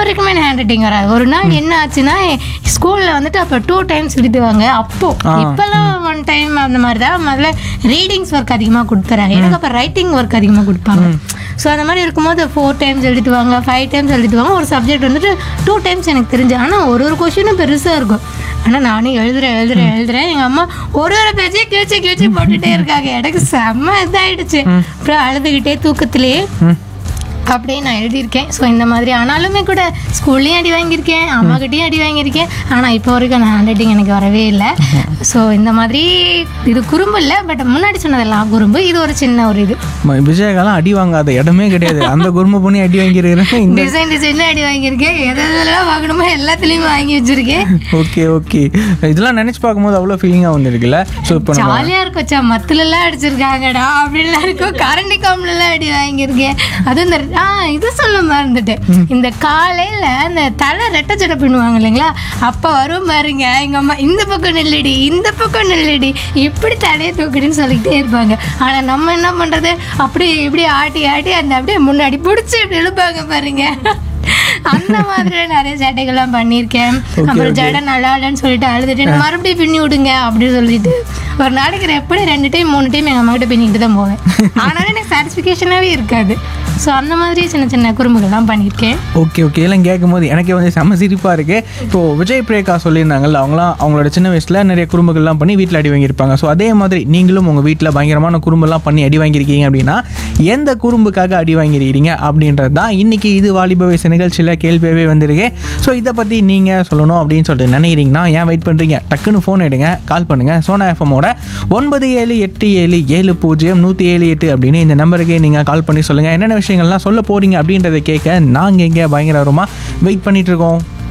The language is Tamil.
வரைக்குமே எனக்கு ஹேண்ட் ரைட்டிங் வராது ஒரு நாள் என்ன ஆச்சுன்னா ஸ்கூல்ல வந்துட்டு அப்போ டூ டைம்ஸ் எழுதுவாங்க அப்போ இப்போல்லாம் ஒன் டைம் அந்த மாதிரி தான் முதல்ல ரீடிங்ஸ் ஒர்க் அதிகமாக கொடுத்துறாங்க எனக்கு அப்போ ரைட்டிங் ஒர்க் அதிகமாக கொடுப்பாங்க ஸோ அந்த மாதிரி இருக்கும்போது ஃபோர் டைம்ஸ் எழுதிட்டு வாங்க ஃபைவ் டைம்ஸ் எழுதிட்டு வாங்க ஒரு சப்ஜெக்ட் வந்துட்டு டூ டைம்ஸ் எனக்கு தெரிஞ்சு ஆனால் ஒரு ஒரு கொஷினும் பெருசாக இருக்கும் ஆனால் நானும் எழுதுறேன் எழுதுறேன் எழுதுறேன் எங்கள் அம்மா ஒரு ஒரு பேஜையும் கிழிச்சு கிழிச்சு போட்டுட்டே இருக்காங்க எனக்கு செம்ம இதாயிடுச்சு அப்புறம் அழுதுகிட்டே தூக்கத்திலேயே அப்படியே நான் எழுதியிருக்கேன் ஸோ இந்த மாதிரி ஆனாலுமே கூட ஸ்கூல்லையும் அடி வாங்கியிருக்கேன் அம்மாக்கிட்டேயும் அடி வாங்கியிருக்கேன் ஆனால் இப்போ வரைக்கும் அந்த ஹேண்ட் ரைட்டிங் எனக்கு வரவே இல்லை ஸோ இந்த மாதிரி இது குறும்பு இல்லை பட் முன்னாடி சொன்னதெல்லாம் குறும்பு இது ஒரு சின்ன ஒரு இது ம- விஜயகாலம் அடி வாங்காத இடமே கிடையாது அந்த குருமை பண்ணி அடி வாங்கியிருக்கிறேன் இந்த டிசைன் டிசைன் அடி வாங்கியிருக்கேன் எது எதெல்லாம் வாங்கணுமோ எல்லாத்துலேயும் வாங்கி வச்சிருக்கேன் ஓகே ஓகே இதெல்லாம் நினைச்சு பார்க்கும்போது அவ்வளோ ஃபீலிங்காக வந்துருக்குல்ல ஸோ இப்போ நம்ம ஜாலியா இருக்கும்ச்சா மத்துலலாம் அடிச்சிருக்காங்கடா அப்படின்லாம் இருக்கும் கரண்டி காம்லலாம் அடி வாங்கியிருக்கேன் அதுவும் இந்த ஆ இது சொல்ல மறந்துட்டேன் இந்த காலையில அந்த தலை ரெட்டை ஜடை பின்னுவாங்க இல்லைங்களா அப்போ வரும் பாருங்க எங்க அம்மா இந்த பக்கம் நெல்லடி இந்த பக்கம் நெல்லடி இப்படி தலையை தூக்கிடுன்னு சொல்லிக்கிட்டே இருப்பாங்க ஆனா நம்ம என்ன பண்றது அப்படி இப்படி ஆட்டி ஆட்டி அந்த அப்படியே முன்னாடி பிடிச்சி இப்படி இழுப்பாங்க பாருங்க அந்த மாதிரி நிறைய சேட்டைகள்லாம் பண்ணியிருக்கேன் அப்புறம் ஜடை நல்லா இல்லைன்னு சொல்லிட்டு அழுதுட்டு "எனக்கு மறுபடியும் பின்னி விடுங்க அப்படின்னு சொல்லிட்டு ஒரு நாளைக்கு நான் எப்படி ரெண்டு டைம் மூணு டைம் எங்கள் அம்மா கிட்ட பின்னிட்டு தான் போவேன் ஆனாலும் எனக்கு சாட்டிஸ்ஃபிகேஷனாகவே இருக்காது ஸோ அந்த மாதிரி சின்ன சின்ன குறும்புகள்லாம் பண்ணியிருக்கேன் ஓகே ஓகே எல்லாம் கேட்கும்போது எனக்கே வந்து செம்ம சிரிப்பாக இருக்கு இப்போ விஜய் பிரேகா சொல்லியிருந்தாங்கல்ல அவங்களாம் அவங்களோட சின்ன வயசில் நிறைய குறும்புகள்லாம் பண்ணி வீட்டில் அடி வாங்கியிருப்பாங்க ஸோ அதே மாதிரி நீங்களும் உங்கள் வீட்டில் பயங்கரமான குறும்பெல்லாம் பண்ணி அடி வாங்கியிருக்கீங்க அப்படின்னா எந்த குறும்புக்காக அடி வாங்கியிருக்கீங்க அப்படின்றது தான் இன்னைக்கு இது வாலிப வயசு நிகழ்ச்சியில் கேள்வியாகவே வந்திருக்கு ஸோ இதை பற்றி நீங்கள் சொல்லணும் அப்படின்னு சொல்லிட்டு நினைக்கிறீங்கன்னா ஏன் வெயிட் பண்ணுறீங்க டக்குன்னு ஃபோன் எடுங்க கால் பண்ணுங்கள் சோனா எஃப்எம்மோட ஒன்பது ஏழு எட்டு ஏழு ஏழு பூஜ்ஜியம் நூற்றி ஏழு எட்டு அப்படின்னு இந்த நம்பருக்கு நீங்கள் கால் பண்ணி சொல்லுங்கள் என்னென்ன விஷயங்கள்லாம் சொல்ல போகிறீங்க அப்படின்றத கேட்க நாங்கள் இங்கே பயங்கரமாக வெயிட் பண்ணிட்டு இருக்கோம்